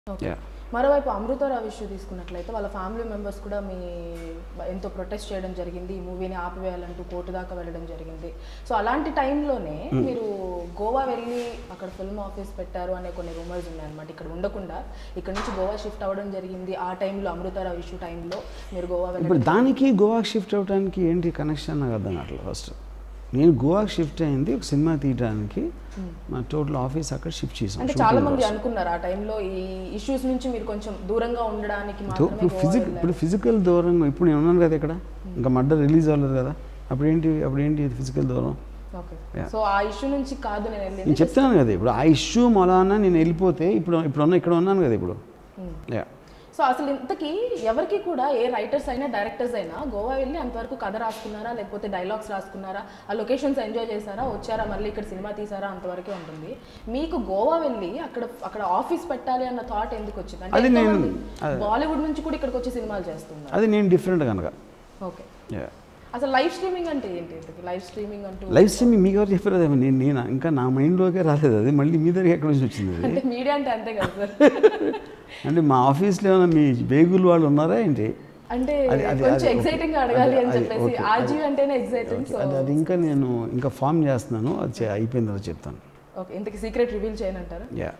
Okay Yeah. మరోవైపు Amrutha Rao issue తీసుకున్నట్లయితే వాళ్ళ ఫ్యామిలీ మెంబర్స్ కూడా మీ ఎంతో ప్రొటెస్ట్ చేయడం జరిగింది ఈ మూవీని ఆపివేయాలంటూ కోర్టు దాకా వెళ్ళడం జరిగింది సో అలాంటి టైంలోనే మీరు గోవా వెళ్ళి అక్కడ ఫిల్మ్ ఆఫీస్ పెట్టారు అనే కొన్ని రూమర్స్ ఉన్నాయన్నమాట ఇక్కడ ఉండకుండా ఇక్కడ నుంచి గోవా షిఫ్ట్ అవ్వడం జరిగింది ఆ టైంలో అమృతరావు ఇష్యూ టైంలో మీరు గోవా వెళ్ళడం ఇప్పుడు దానికి గోవాకి షిఫ్ట్ అవ్వడానికి ఏంటి కనెక్షన్ నాకు అర్థం కావట్లేదు ఫస్ట్ నేను గోవాకి షిఫ్ట్ అయింది ఒక సినిమా తీయడానికి మా టోటల్ ఆఫీస్ అక్కడ షిఫ్ట్ చేసాం అంటే చాలా మంది అనుకున్నారు ఆ టైంలో ఈ ఇష్యూస్ నుంచి మీరు కొంచెం దూరంగా ఉండడానికి మాత్రమే ఇప్పుడు గోవా ఫిజిక్ వెళ్ళారు. ఇప్పుడు ఫిజికల్ దూరంగా ఇప్పుడు నేను ఉన్నాను కదా ఇక్కడ ఇంకా మడ్డ రిలీజ్ అవ్వలేదు కదా అప్పుడు ఏంటి అప్పుడు ఏంటి ఫిజికల్ దూరం ఓకే Yeah. సో ఆ ఇష్యూ నుంచి కాదు నేను నేను వెళ్ళింది చెప్తున్నాను కదా ఇప్పుడు ఆ ఇష్యూ మొలాన నేను వెళ్ళిపోతే ఇప్పుడు ఇప్పుడు ఉన్న ఇక్కడ ఉన్నాను కదా ఇప్పుడు యా సో అసలు ఇంతకీ ఎవరికి కూడా ఏ రైటర్స్ అయినా డైరెక్టర్స్ అయినా గోవా వెళ్ళి అంతవరకు కథ రాసుకున్నారా లేకపోతే డైలాగ్స్ రాసుకున్నారా ఆ లొకేషన్స్ ఎంజాయ్ చేశారా వచ్చారా మళ్ళీ ఇక్కడ సినిమా తీసారా అంతవరకే ఉంటుంది మీకు గోవా వెళ్ళి అక్కడ అక్కడ ఆఫీస్ పెట్టాలి అన్న థాట్ ఎందుకు వచ్చింది అంటే అది ఎంతో నేను- మంది బాలీవుడ్ నుంచి కూడా ఇక్కడికి వచ్చి సినిమాలు చేస్తున్నారు అది నేను డిఫరెంట్ కనుక ఓకే యా అసలు లైవ్ స్ట్రీమింగ్ అంటే ఏంటి లైవ్ స్ట్రీమింగ్ అంటూ లైవ్ స్ట్రీమింగ్ మీకు ఎవరు చెప్పారు అది నేను నేను ఇంకా నా మైండ్లోకే రాలేదు అది మళ్ళీ మీ దగ్గర ఎక్కడి నుంచి వచ్చింది అది అంటే మీడియా అంటే అంతే కదా సార్ అంటే మా ఆఫీస్లో ఏమైనా మీ బేగులు వాళ్ళు ఉన్నారా ఏంటి అంటే అది- అది- కొంచెం అది okay. ఎక్సైటింగ్ గా అడగాలి అని అది- అది చెప్పేసి okay. ఆజీ అంటేనే ఎక్సైటింగ్ సో అది అది ఇంకా నేను ఇంకా ఫామ్ చేస్తున్నాను అది చే- అయిపోయిన తర్వాత చెప్తాను ఓకే ఇంతకి సీక్రెట్ రివీల్ చేయనంటారా యా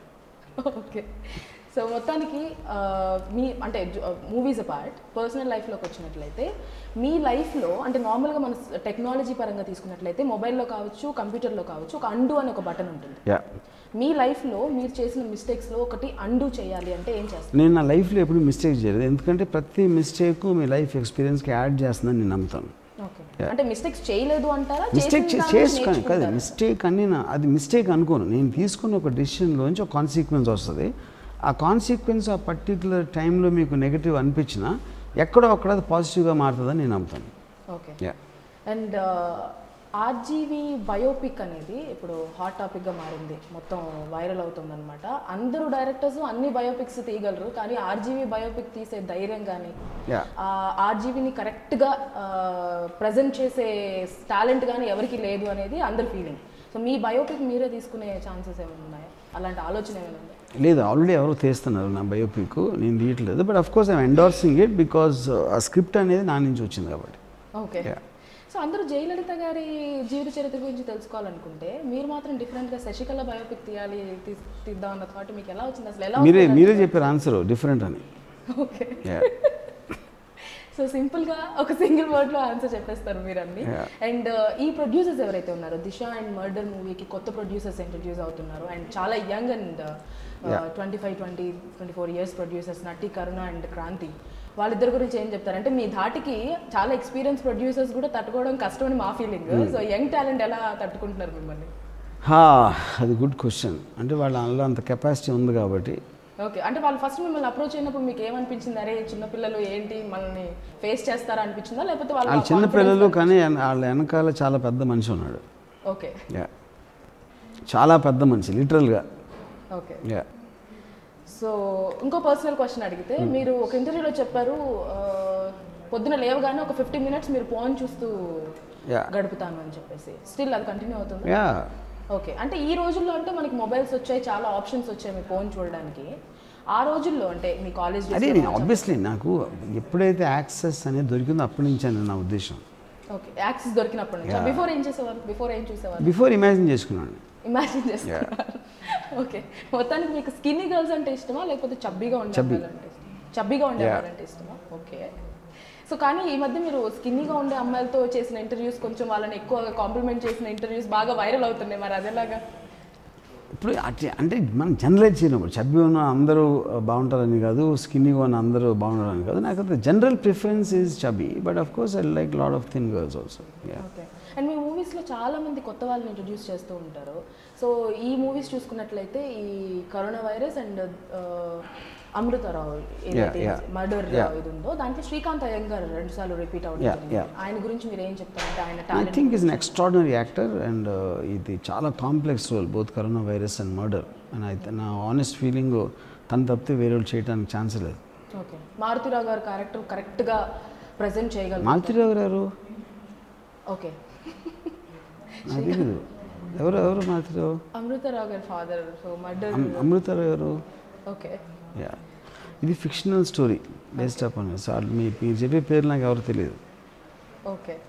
ఓకే సో మొత్తానికి ఆ, మీ అంటే మూవీస్ అపార్ట్ పర్సనల్ లైఫ్లోకి వచ్చినట్లయితే మీ లైఫ్లో అంటే నార్మల్గా మన టెక్నాలజీ పరంగా తీసుకున్నట్లయితే మొబైల్లో కావచ్చు కంప్యూటర్లో కావచ్చు ఒక అండు అని ఒక బటన్ ఉంటుంది యా మీ లైఫ్లో మీరు చేసిన మిస్టేక్స్లో ఒకటి అండు చేయాలి అంటే ఏం చేస్తారు నేను నా లైఫ్లో ఎప్పుడు మిస్టేక్ చేయలేదు ఎందుకంటే ప్రతి మిస్టేక్ మీ లైఫ్ ఎక్స్పీరియన్స్కి యాడ్ చేస్తుందని నేను నమ్ముతాను ఓకే అంటే మిస్టేక్స్ చేయలేదు అంటారా మిస్టేక్ చేసిన దాన్ని చేసుకోను కాదు నేర్చుకుంటారా? మిస్టేక్ అని నా అది మిస్టేక్ అనుకోను నేను తీసుకున్న ఒక డెసిషన్లోంచి ఒక కాన్సిక్వెన్స్ వస్తుంది ఆ కాన్సిక్వెన్స్ ఆ పర్టికులర్ టైంలో మీకు నెగిటివ్ అనిపించినా ఎక్కడో అక్కడ అది పాజిటివ్గా మారుతుందని నేను నమ్ముతాను okay yeah and RGV biopic అనేది ఇప్పుడు హాట్ టాపిక్గా మారింది మొత్తం వైరల్ అవుతుందన్నమాట అందరూ డైరెక్టర్స్ అన్ని బయోపిక్స్ తీయగలరు కానీ ఆర్జీవి బయోపిక్ తీసే ధైర్యం కానీ యా ఆర్జీవిని కరెక్ట్గా ప్రజెంట్ చేసే టాలెంట్ కానీ ఎవరికి లేదు అనేది అందరి ఫీలింగ్ సో మీ బయోపిక్ మీరే తీసుకునే ఛాన్సెస్ ఏమైనా ఉన్నాయా అలాంటి ఆలోచన ఏమైనా ఉందా లేదు ఆల్రెడీ ఎవరో తీస్తున్నారు నా బయోపిక్ నేను తీయట్లేదు but of course I'm endorsing it because ఆ స్క్రిప్ట్ అనేది నా నుంచి వచ్చింది కాబట్టి ఓకే Yeah. సో అందరూ జయలలిత గారి జీవిత చరిత్ర గురించి తెలుసుకోవాలనుకుంటే మీరు మాత్రం డిఫరెంట్గా శశికళ బయోపిక్ తీయాలి తీ- తీద్దాం అన్న థాట్ మీకు ఎలా వచ్చింది అసలు ఎలా మీరే వస్తుంది? మీరే చెప్పారు ఆన్సర్ డిఫరెంట్ అని ఓకే యా సో సింపుల్గా ఒక సింగిల్ వర్డ్లో ఆన్సర్ చెప్పేస్తారు మీరు అన్ని Yeah. అండ్ ఈ ప్రొడ్యూసర్స్ ఎవరైతే ఉన్నారో దిశ అండ్ మర్డర్ మూవీకి కొత్త ప్రొడ్యూసర్స్ ఇంట్రడ్యూస్ అవుతున్నారు అండ్ చాలా young and Yeah. Twenty five twenty twenty four years producers నటి కరుణ అండ్ క్రాంతి వాళ్ళిద్దరి గురించి ఏం చెప్తారు అంటే మీ ధాటికి చాలా ఎక్స్పీరియన్స్ ప్రొడ్యూసర్స్ కూడా తట్టుకోవడం కష్టం అని మా ఫీలింగ్ సో యంగ్ టాలెంట్ ఎలా తట్టుకుంటున్నారు మిమ్మల్ని హా అది గుడ్ క్వశ్చన్ అంటే వాళ్ళ అందులో అంత కెపాసిటీ ఉంది కాబట్టి ఓకే అంటే వాళ్ళు ఫస్ట్ మిమ్మల్ని అప్రోచ్ అయినప్పుడు మీకు ఏమనిపించింది అరే చిన్నపిల్లలు ఏంటి మనల్ని ఫేస్ చేస్తారా అనిపించిందా లేకపోతే వాళ్ళ వాళ్ళు చిన్న పిల్లలు కానీ వెన- వాళ్ళ వెనకాల చాలా పెద్ద మనిషి ఉన్నాడు ఓకే యా చాలా పెద్ద మనిషి లిటరల్గా ఓకే యా సో ఇంకో పర్సనల్ క్వశ్చన్ అడిగితే మీరు ఒక ఇంటర్వ్యూలో చెప్పారు ఆ, పొద్దున లేవగానే ఒక ఫిఫ్టీ మినిట్స్ మీరు ఫోన్ చూస్తూ యా గడుపుతాను అని చెప్పేసి స్టిల్ అది కంటిన్యూ అవుతుంది యా ఓకే అంటే ఈ రోజుల్లో అంటే మనకి మొబైల్స్ వచ్చాయి చాలా ఆప్షన్స్ వచ్చాయి మీ ఫోన్ చూడడానికి ఆ రోజుల్లో అంటే మీ కాలేజ్ అదే నేను ఆబ్వియస్లీ నాకు ఎప్పుడైతే యాక్సెస్ అనేది దొరికిందో అప్పటి నుంచి అని నా ఉద్దేశం ఓకే యాక్సెస్ దొరికినప్పటి నుంచి బిఫోర్ ఏం చేసేవారు బిఫోర్ ఏం చూసేవారు బిఫోర్ ఇమాజిన్ చేసుకున్నాను ఇమాజిన్ చేసుకున్నారు ఓకే మొత్తానికి మీకు స్కిన్నీ గర్ల్స్ అంటే ఇష్టమా లేకపోతే చబ్బీగా ఉండేవాళ్ళంటే ఇష్టమా చబ్బీగా ఉండేవాళ్ళంటే ఇష్టమా ఓకే సో కానీ ఈ మధ్య మీరు స్కిన్నీగా ఉండే అమ్మాయిలతో చేసిన ఇంటర్వ్యూస్ కొంచెం వాళ్ళని ఎక్కువ కాంప్లిమెంట్ చేసిన ఇంటర్వ్యూస్ బాగా వైరల్ అవుతున్నాయి మరి అదేలాగా ఇప్పుడు అట్లా- అంటే మనం జనరలైజ్ చేయలేము చబ్బి ఉన్న అందరూ బాగుంటారని కాదు స్కిన్నీగా ఉన్న అందరూ బాగుంటారని కాదు నాకు అంత general preference is chubby but of course I like lot of thin girls also yeah okay and మీ మూవీస్లో చాలా మంది కొత్త వాళ్ళని ఇంట్రడ్యూస్ చేస్తూ ఉంటారు సో ఈ మూవీస్ చూసుకున్నట్లయితే ఈ కరోనా వైరస్ అండ్ అమృతరావు ఏదైతే yeah. Murder Yeah. ఇది ఉందో దాంట్లో శ్రీకాంత్ అయ్యంగార్ రెండు సార్లు రిపీట్ అవడం Yeah, జరిగింది. yeah. ఆయన గురించి మీరు ఏం చెప్తారంటే ఆయన I talent think is an extraordinary actor and ఇది చాలా complex role both corona virus and murder and అయితే నా ఆనెస్ట్ ఫీలింగ్ తను తప్పితే వేరే వాళ్ళు చేయడానికి ఛాన్స్ లేదు ఓకే మారుతిరావు గారు క్యారెక్టర్ కరెక్ట్గా ప్రజెంట్ చేయగలరు మాలతీరావు గారు ఓకే నాకు తెలియదు ఎవరు ఎవరు మాలతీరావు అమృతరావు గారి ఫాదర్ సో మర్డర్ అమ్- అమృతారావు గారు ఓకే యా ఇది fictional story based up so మీ మీరు చెప్పే పేరు నాకు ఎవరు తెలియదు ఓకే